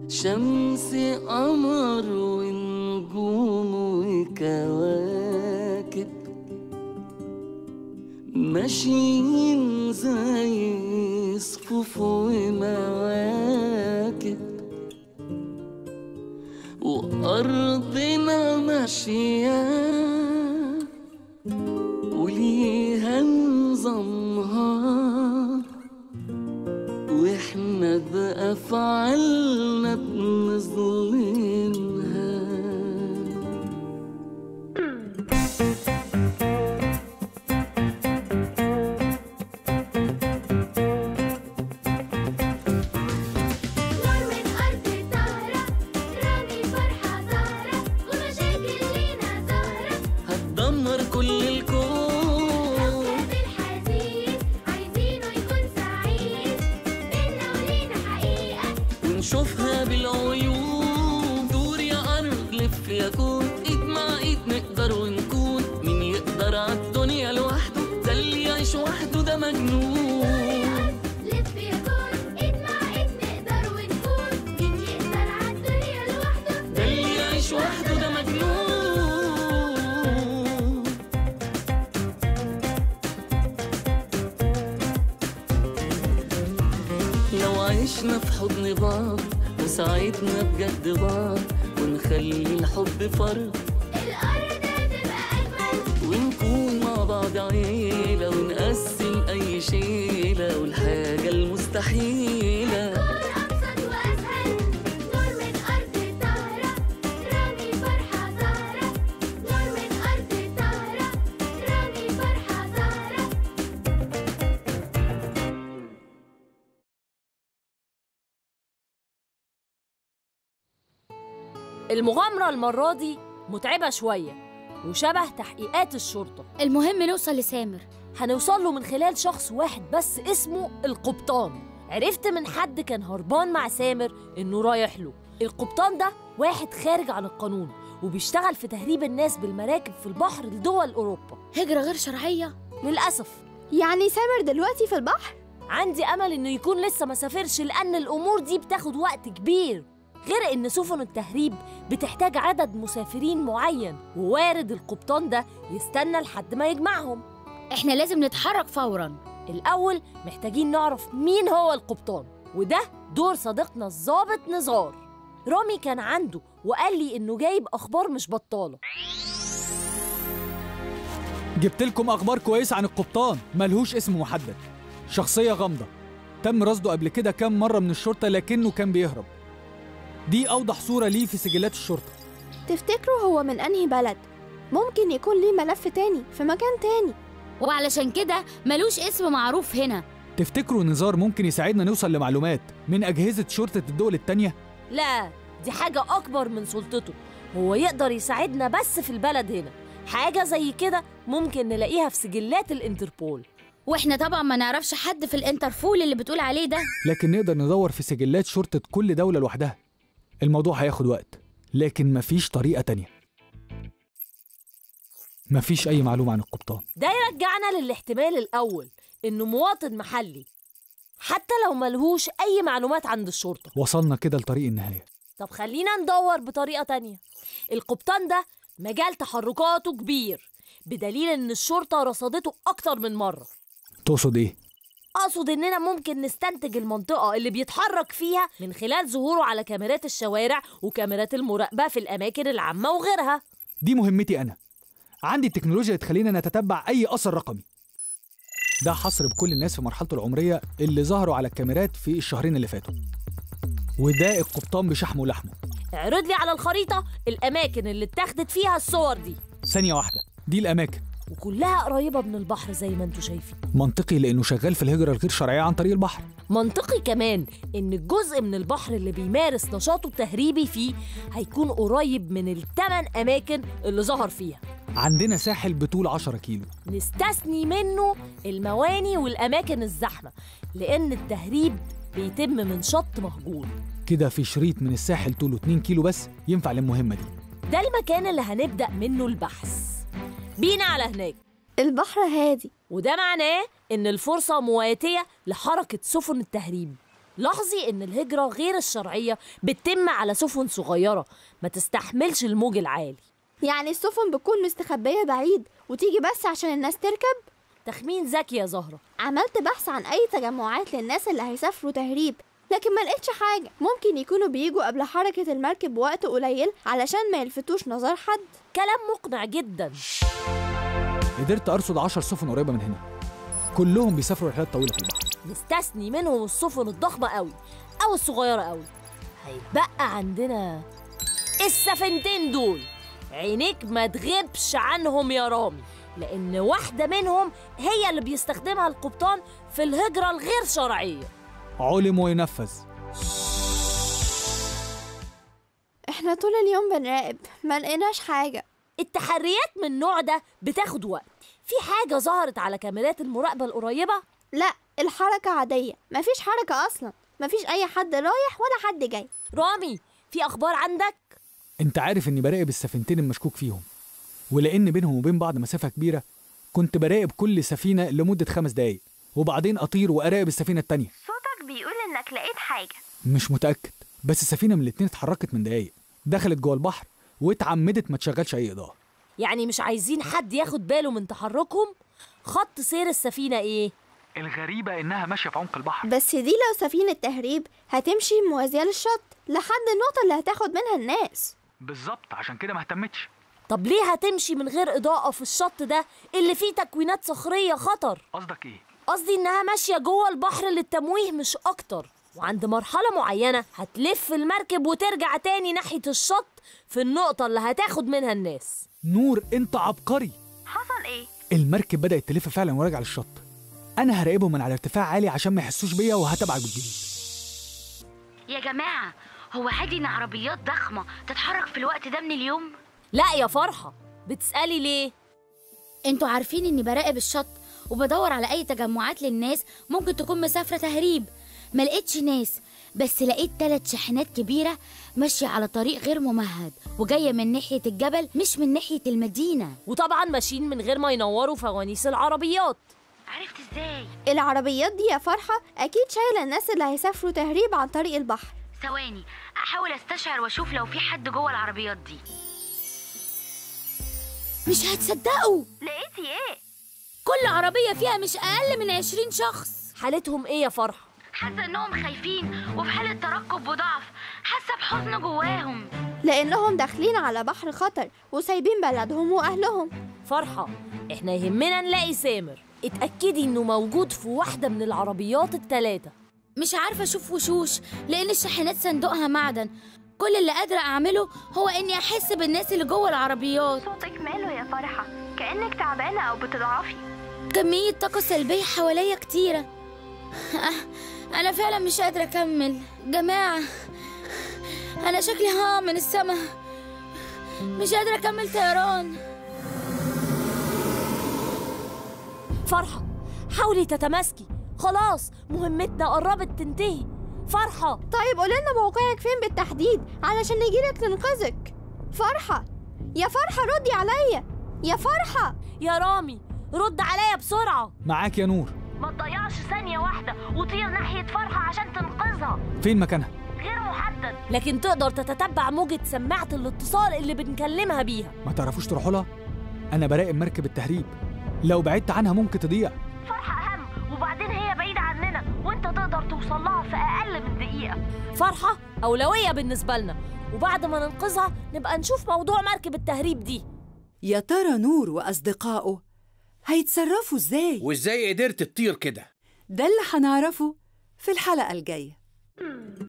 شمس قمر ونجوم وكواكب ماشيين زي صفوف ومواكب وأرضنا ماشية وليها نظامها واحنا بأفعالنا بنظلمها نور من أرض طاهرة رامي فرحة زهرة ومشاكل لينا زهرة هتدمر كل الكون كوكب الحديد عايزينه يكون سعيد بينا ولينا حقيقة ونشوفها بالعيون دور يا أرض لف يا كون إيد مع إيد نقدر ونكون مين يقدر عالدنيا لوحده ده اللي يعيش وحده ده مجنون لف يا كون ايد مع ايد نقدر ونكون مين يقدر عالدنيا لوحده ده اللي يعيش وحده ده مجنون لو عشنا في حضن بعض وساعدنا بجد بعض ونخلي الحب فرض الأرض هتبقى أجمل ونكون مع بعض عيلة ونقسم أي شيلة والحاجة المستحيلة كون أبسط وأسهل نور من أرض طاهرة رامي فرحة زهرة نور من أرض طاهرة رامي فرحة زهرة المغامرة المرة دي متعبة شوية وشبه تحقيقات الشرطة المهم نوصل لسامر هنوصل له من خلال شخص واحد بس اسمه القبطان عرفت من حد كان هربان مع سامر انه رايح له القبطان ده واحد خارج عن القانون وبيشتغل في تهريب الناس بالمراكب في البحر لدول اوروبا هجرة غير شرعية للاسف يعني سامر دلوقتي في البحر عندي امل انه يكون لسه ما سافرش لان الامور دي بتاخد وقت كبير غير ان سفن التهريب بتحتاج عدد مسافرين معين ووارد القبطان ده يستنى لحد ما يجمعهم احنا لازم نتحرك فورا الاول محتاجين نعرف مين هو القبطان وده دور صديقنا الضابط نزار رامي كان عنده وقال لي انه جايب اخبار مش بطاله جبت لكم اخبار كويسه عن القبطان ملهوش اسم محدد شخصيه غامضه تم رصده قبل كده كام مره من الشرطه لكنه كان بيهرب دي اوضح صوره ليه في سجلات الشرطه تفتكروا هو من أنهي بلد ممكن يكون ليه ملف تاني في مكان تاني وعلشان كده ملوش اسم معروف هنا تفتكروا نزار ممكن يساعدنا نوصل لمعلومات من اجهزه شرطه الدول التانيه لا دي حاجة أكبر من سلطته هو يقدر يساعدنا بس في البلد هنا حاجة زي كده ممكن نلاقيها في سجلات الانتربول واحنا طبعا ما نعرفش حد في الانترفول اللي بتقول عليه ده لكن نقدر ندور في سجلات شرطه كل دوله لوحدها الموضوع هياخد وقت لكن مفيش طريقه تانيه مفيش اي معلومه عن القبطان ده يرجعنا للاحتمال الأول إنه مواطن محلي حتى لو ملهوش أي معلومات عند الشرطة وصلنا كده لطريق النهايه طب خلينا ندور بطريقة تانية القبطان ده مجال تحركاته كبير بدليل إن الشرطة رصدته أكتر من مرة تقصد ايه أقصد إننا ممكن نستنتج المنطقة اللي بيتحرك فيها من خلال ظهوره على كاميرات الشوارع وكاميرات المراقبة في الأماكن العامة وغيرها دي مهمتي أنا عندي التكنولوجيا اللي تخلينا نتتبع أي أثر رقمي ده حصر بكل الناس في مرحلته العمرية اللي ظهروا على الكاميرات في الشهرين اللي فاتوا وده القبطان بشحمه ولحمه اعرض لي على الخريطة الأماكن اللي اتاخدت فيها الصور دي ثانية واحدة دي الأماكن وكلها قريبة من البحر زي ما انتوا شايفين منطقي لأنه شغال في الهجرة الغير شرعية عن طريق البحر منطقي كمان إن الجزء من البحر اللي بيمارس نشاطه التهريبي فيه هيكون قريب من الثمان أماكن اللي ظهر فيها عندنا ساحل بطول 10 كيلو نستثني منه المواني والأماكن الزحمة لأن التهريب بيتم من شط مهجور كده في شريط من الساحل طوله 2 كيلو بس ينفع للمهمة دي ده المكان اللي هنبدأ منه البحث بينا على هناك البحر هادي وده معناه إن الفرصة مواتية لحركة سفن التهريب لاحظي إن الهجرة غير الشرعية بتتم على سفن صغيرة ما تستحملش الموج العالي يعني السفن بتكون مستخبية بعيد وتيجي بس عشان الناس تركب تخمين ذكي يا زهرة عملت بحث عن أي تجمعات للناس اللي هيسافروا تهريب لكن ما لقيتش حاجة ممكن يكونوا بيجوا قبل حركة المركب بوقت قليل علشان ما يلفتوش نظر حد كلام مقنع جدا قدرت أرصد عشر سفن قريبة من هنا كلهم بيسافروا رحلات طويلة في البحر نستثني منهم السفن الضخمة قوي أو الصغيرة قوي هيتبقى عندنا السفينتين دول عينيك ما تغيبش عنهم يا رامي لأن واحدة منهم هي اللي بيستخدمها القبطان في الهجرة الغير شرعية علم وينفذ احنا طول اليوم بنراقب ما لقيناش حاجة التحريات من النوع ده بتاخد وقت في حاجة ظهرت على كاميرات المراقبة القريبة لا الحركة عادية مفيش حركة أصلا مفيش أي حد رايح ولا حد جاي رامي في أخبار عندك؟ انت عارف اني براقب السفينتين المشكوك فيهم ولان بينهم وبين بعض مسافه كبيره كنت براقب كل سفينه لمده خمس دقايق وبعدين اطير واراقب السفينه التانية صوتك بيقول إنك لقيت حاجة مش متاكد بس السفينه من الاتنين اتحركت من دقايق دخلت جوه البحر واتعمدت ما تشغلش اي اضاءه يعني مش عايزين حد ياخد باله من تحركهم؟ خط سير السفينة إيه؟ الغريبه انها ماشيه في عمق البحر بس دي لو سفينة تهريب هتمشي موازية للشط لحد النقطة اللي هتاخد منها الناس بالظبط عشان كده ما اهتمتش طب ليه هتمشي من غير إضاءة في الشط ده اللي فيه تكوينات صخرية خطر؟ قصدك ايه قصدي إنها ماشية جوه البحر للتمويه مش أكتر وعند مرحلة معينة هتلف المركب وترجع تاني ناحية الشط في النقطة اللي هتاخد منها الناس نور انت عبقري حصل إيه؟ المركب بدات تلف فعلا وراجع للشط انا هراقبهم من على ارتفاع عالي عشان ما يحسوش بيا وهتابعك بالجديد يا جماعة هو عادي إن عربيات ضخمة تتحرك في الوقت ده من اليوم؟ لا يا فرحة بتسألي ليه؟ انتوا عارفين اني براقب الشط وبدور على اي تجمعات للناس ممكن تكون مسافرة تهريب ما لقيتش ناس بس لقيت تلات شاحنات كبيرة ماشية على طريق غير ممهد وجاية من ناحية الجبل مش من ناحية المدينة وطبعا ماشيين من غير ما ينوروا فوانيس العربيات عرفت إزاي؟ العربيات دي يا فرحة أكيد شايلة الناس اللي هيسافروا تهريب عن طريق البحر ثواني أحاول أستشعر وأشوف لو في حد جوه العربيات دي مش هتصدقوا لقيتي إيه؟ كل عربية فيها مش أقل من عشرين شخص حالتهم إيه يا فرحة؟ حاسة إنهم خايفين وفي حالة ترقب وضعف حاسة بحزن جواهم لأنهم داخلين على بحر خطر وسايبين بلدهم وأهلهم فرحة احنا يهمنا نلاقي سامر اتأكدي انه موجود في واحدة من العربيات التلاتة مش عارفة أشوف وشوش لأن الشاحنات صندوقها معدن كل اللي قادرة أعمله هو إني أحس بالناس اللي جوه العربيات صوتك ماله يا فرحة كأنك تعبانة أو بتضعفي كمية طاقة سلبية حواليا كتيرة آه، أنا فعلا مش قادرة أكمل جماعة أنا شكلي ها من السما مش قادرة أكمل طيران فرحة حاولي تتماسكي خلاص مهمتنا قربت تنتهي فرحة طيب قولنا موقعك فين بالتحديد علشان نجيلك ننقذك فرحة يا فرحة ردي عليا يا فرحة يا رامي رد عليا بسرعة معاك يا نور ما تضيعش ثانية واحدة وطير ناحية فرحة عشان تنقذها فين مكانها غير محدد لكن تقدر تتتبع موجة سماعة الاتصال اللي بنكلمها بيها ما تعرفوش تروحوا لها انا براقب مركب التهريب لو بعدت عنها ممكن تضيع فرحة أهم وبعدين هي بعيدة عننا وأنت تقدر توصل لها في أقل من دقيقة فرحة أولوية بالنسبة لنا وبعد ما ننقذها نبقى نشوف موضوع مركب التهريب دي يا ترى نور وأصدقائه هيتصرفوا إزاي؟ وازاي قدرت تطير كده ده اللي هنعرفه في الحلقة الجاية